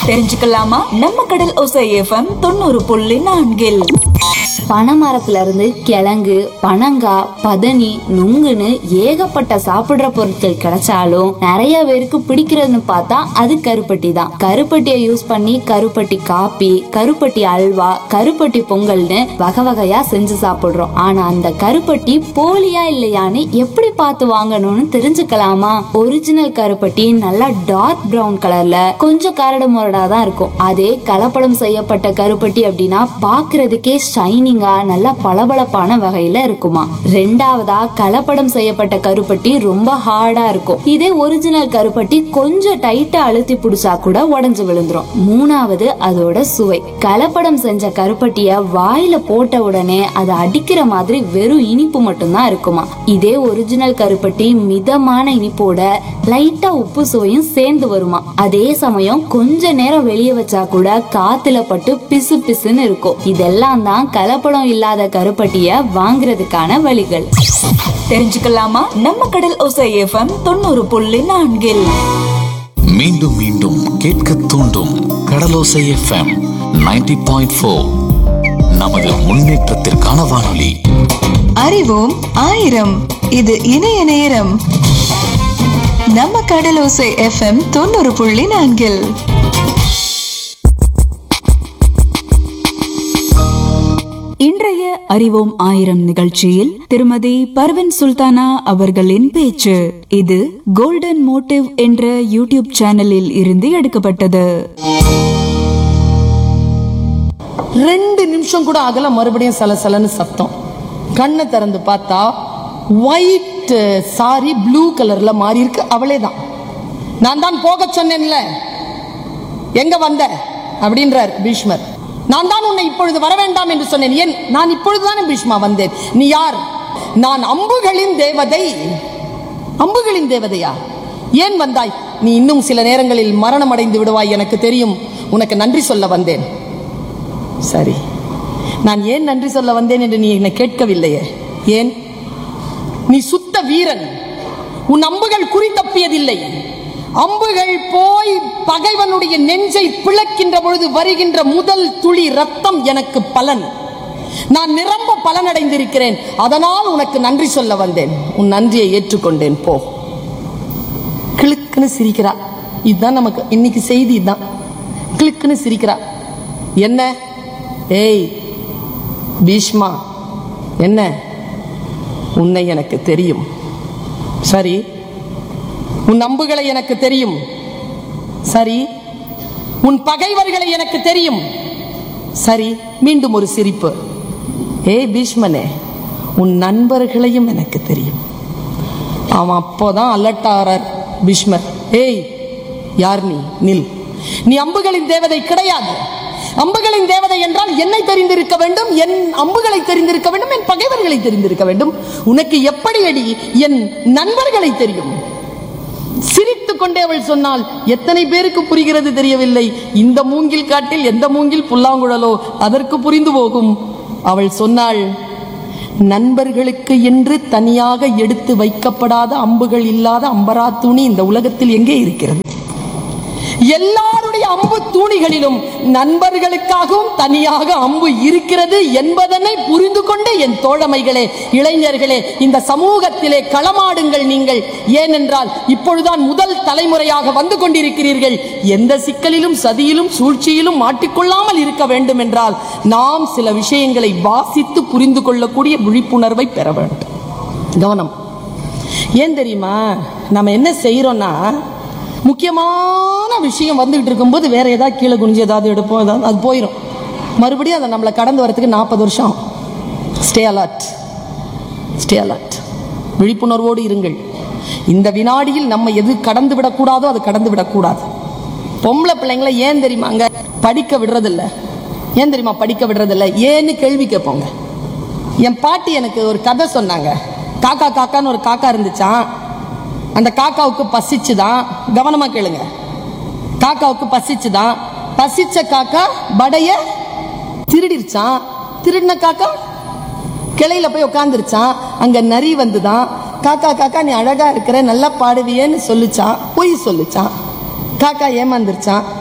தெரிஞ்சுக்கலாமா நம்ம கடல் ஒசை எஃப்எம் தொண்ணூறு புள்ளி நான்கில் பனைமரத்துல இருந்து கிழங்கு பனங்காய் பதனி நுங்குன்னு ஏகப்பட்ட சாப்பிடுற பொருட்கள் கிடைச்சாலும் நிறைய பேருக்கு பிடிக்கிறதுன்னு பார்த்தா அது கருப்பட்டி தான் கருப்பட்டியை யூஸ் பண்ணி கருப்பட்டி காப்பி கருப்பட்டி அல்வா கருப்பட்டி பொங்கல்னு வகை வகையா செஞ்சு சாப்பிடுறோம் ஆனா அந்த கருப்பட்டி போலியா இல்லையான்னு எப்படி பார்த்து வாங்கணும்னு தெரிஞ்சுக்கலாமா ஒரிஜினல் கருப்பட்டி நல்லா டார்க் பிரவுன் கலர்ல கொஞ்சம் கரடு முரடா தான் இருக்கும் அதே கலப்படம் செய்யப்பட்ட கருப்பட்டி அப்படின்னா பாக்குறதுக்கே ஷைனிங்கா நல்லா பளபளப்பான வகையில இருக்குமா ரெண்டாவதா கலப்படம் செய்யப்பட்ட கருப்பட்டி ரொம்ப ஹார்டா இருக்கும் இதே ஒரிஜினல் கருப்பட்டி கொஞ்சம் டைட்டா அழுத்தி பிடிச்சா கூட உடைஞ்சு விழுந்துரும் மூணாவது அதோட சுவை கலப்படம் செஞ்ச கருப்பட்டிய வாயில போட்ட உடனே அதை அடிக்கிற மாதிரி வெறும் இனிப்பு மட்டும்தான் இருக்குமா இதே ஒரிஜினல் கருப்பட்டி மிதமான இனிப்போட லைட்டா உப்பு சுவையும் சேர்ந்து வருமா அதே சமயம் கொஞ்ச நேரம் வெளியே வச்சா கூட காத்துல பட்டு பிசு பிசுன்னு இருக்கும் இதெல்லாம் தான் கலப்படம் இல்லாத கருப்பட்டிய வாங்குறதுக்கான வழிகள் தெரிஞ்சுக்கலாமா நம்ம கடல் ஒசை எஃப்எம் தொண்ணூறு புள்ளி நான்கில் மீண்டும் மீண்டும் கேட்க தூண்டும் கடலோசை எஃப்எம் 90.4 பாயிண்ட் ஃபோர் நமது முன்னேற்றத்திற்கான வானொலி அறிவோம் ஆயிரம் இது இணைய நேரம் நம்ம கடலோசை எஃப்எம் தொண்ணூறு புள்ளி நான்கில் இன்றைய அறிவோம் ஆயிரம் நிகழ்ச்சியில் திருமதி பர்வின் சுல்தானா அவர்களின் பேச்சு இது கோல்டன் மோட்டிவ் என்ற யூடியூப் சேனலில் இருந்து எடுக்கப்பட்டது ரெண்டு நிமிஷம் கூட ஆகல மறுபடியும் சலசலன்னு சத்தம் கண்ணை திறந்து பார்த்தா ஒயிட் சாரி ப்ளூ கலர்ல மாறி இருக்கு அவளே தான் நான் தான் போக சொன்னேன்ல எங்க வந்த அப்படின்றார் பீஷ்மர் நான் தான் உன்னை இப்பொழுது வர வேண்டாம் என்று சொன்னேன் ஏன் நான் இப்பொழுதுதானே பீஷ்மா வந்தேன் நீ யார் நான் அம்புகளின் தேவதை அம்புகளின் தேவதையா ஏன் வந்தாய் நீ இன்னும் சில நேரங்களில் மரணம் அடைந்து விடுவாய் எனக்கு தெரியும் உனக்கு நன்றி சொல்ல வந்தேன் சரி நான் ஏன் நன்றி சொல்ல வந்தேன் என்று நீ என்னை கேட்கவில்லையே ஏன் நீ சுத்த வீரன் உன் அம்புகள் குறி தப்பியதில்லை அம்புகள் போய் பகைவனுடைய நெஞ்சை பிளக்கின்ற பொழுது வருகின்ற முதல் துளி ரத்தம் எனக்கு பலன் நான் நிரம்ப பலனடைந்திருக்கிறேன் அதனால் உனக்கு நன்றி சொல்ல வந்தேன் உன் நன்றியை ஏற்றுக்கொண்டேன் போ கிளுக்குன்னு சிரிக்கிறா இதுதான் நமக்கு இன்னைக்கு செய்தி இதுதான் கிளுக்குன்னு சிரிக்கிறா என்ன ஏய் பீஷ்மா என்ன உன்னை எனக்கு தெரியும் சரி உன் அம்புகளை எனக்கு தெரியும் சரி உன் பகைவர்களை எனக்கு தெரியும் சரி மீண்டும் ஒரு சிரிப்பு ஏய் பீஷ்மனே உன் நண்பர்களையும் எனக்கு தெரியும் அவன் அப்போதான் அலர்ட் ஆகிறார் பீஷ்மர் ஏய் யார் நீ நில் நீ அம்புகளின் தேவதை கிடையாது அம்புகளின் தேவதை என்றால் என்னை தெரிந்திருக்க வேண்டும் என் அம்புகளை தெரிந்திருக்க வேண்டும் என் பகைவர்களை தெரிந்திருக்க வேண்டும் உனக்கு எப்படி அடி என் நண்பர்களை தெரியும் சிரித்துக் கொண்டே அவள் சொன்னாள் எத்தனை பேருக்கு புரிகிறது தெரியவில்லை இந்த மூங்கில் காட்டில் எந்த மூங்கில் புல்லாங்குழலோ அதற்கு புரிந்து போகும் அவள் சொன்னாள் நண்பர்களுக்கு என்று தனியாக எடுத்து வைக்கப்படாத அம்புகள் இல்லாத அம்பரா துணி இந்த உலகத்தில் எங்கே இருக்கிறது எல்லாருடைய அம்பு தூணிகளிலும் நண்பர்களுக்காகவும் தனியாக அம்பு இருக்கிறது என்பதனை புரிந்து கொண்டு என் தோழமைகளே இளைஞர்களே இந்த சமூகத்திலே களமாடுங்கள் நீங்கள் ஏனென்றால் இப்பொழுதுதான் முதல் தலைமுறையாக வந்து கொண்டிருக்கிறீர்கள் எந்த சிக்கலிலும் சதியிலும் சூழ்ச்சியிலும் மாட்டிக்கொள்ளாமல் இருக்க வேண்டும் என்றால் நாம் சில விஷயங்களை வாசித்து புரிந்து கொள்ளக்கூடிய விழிப்புணர்வை பெற வேண்டும் கவனம் ஏன் தெரியுமா நம்ம என்ன செய்யறோம்னா முக்கியமான விஷயம் வந்துகிட்டு இருக்கும்போது வேற ஏதாவது கீழே குனிஞ்சு ஏதாவது எடுப்போம் ஏதாவது அது போயிடும் மறுபடியும் அதை நம்மளை கடந்து வரதுக்கு நாற்பது வருஷம் ஸ்டே அலர்ட் ஸ்டே அலர்ட் விழிப்புணர்வோடு இருங்கள் இந்த வினாடியில் நம்ம எது கடந்து விடக்கூடாதோ அது கடந்து விடக்கூடாது பொம்பளை பிள்ளைங்கள ஏன் தெரியுமா அங்க படிக்க விடுறதில்ல ஏன் தெரியுமா படிக்க விடுறதில்ல ஏன்னு கேள்வி கேட்போங்க என் பாட்டி எனக்கு ஒரு கதை சொன்னாங்க காக்கா காக்கான்னு ஒரு காக்கா இருந்துச்சான் அந்த காக்காவுக்கு பசிச்சுதான் கவனமா கேளுங்க காக்காவுக்கு பசிச்சுதான் பசிச்ச காக்கா படைய திருடிருச்சான் திருடின காக்கா கிளையில போய் உட்காந்துருச்சான் அங்க நரி வந்துதான் காக்கா காக்கா நீ அழகா இருக்கிற நல்லா பாடுவியேன்னு சொல்லிச்சான் பொய் சொல்லிச்சான் காக்கா ஏமாந்துருச்சான்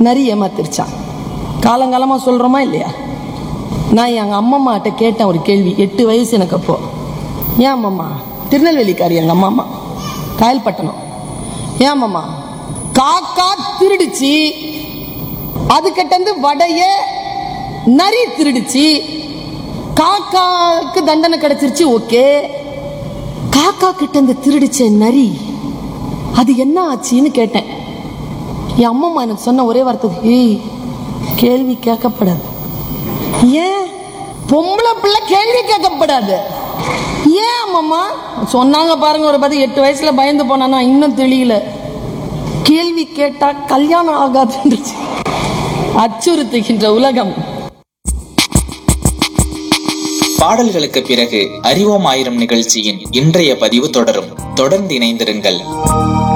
நரி ஏமாத்திருச்சான் காலங்காலமா சொல்றோமா இல்லையா நான் எங்க அம்மம்மாட்ட கேட்டேன் ஒரு கேள்வி எட்டு வயசு எனக்கு அப்போ ஏன் அம்மம்மா திருநெல்வேலிக்காரி எங்க அம்மா அம்மா காயல்பட்டணம் ஏன் அம்மம்மா காக்கா திருடிச்சு அதுக்கிட்ட இருந்து வடைய நரி திருடிச்சு காக்காக்கு தண்டனை கிடைச்சிருச்சு ஓகே காக்கா கிட்ட இருந்து திருடிச்ச நரி அது என்ன ஆச்சுன்னு கேட்டேன் என் அம்மம்மா எனக்கு சொன்ன ஒரே வார்த்தை ஏய் கேள்வி கேட்கப்படாது ஏன் பொம்பளை பிள்ளை கேள்வி கேட்கப்படாது ஏன் அம்மம்மா சொன்னாங்க பாருங்க ஒரு பத்தி எட்டு வயசுல பயந்து போனானா இன்னும் தெரியல கேள்வி கேட்டா கல்யாணம் ஆகாதுன்றுச்சு அச்சுறுத்துகின்ற உலகம் பாடல்களுக்கு பிறகு அறிவோம் ஆயிரம் நிகழ்ச்சியின் இன்றைய பதிவு தொடரும் தொடர்ந்து இணைந்திருங்கள்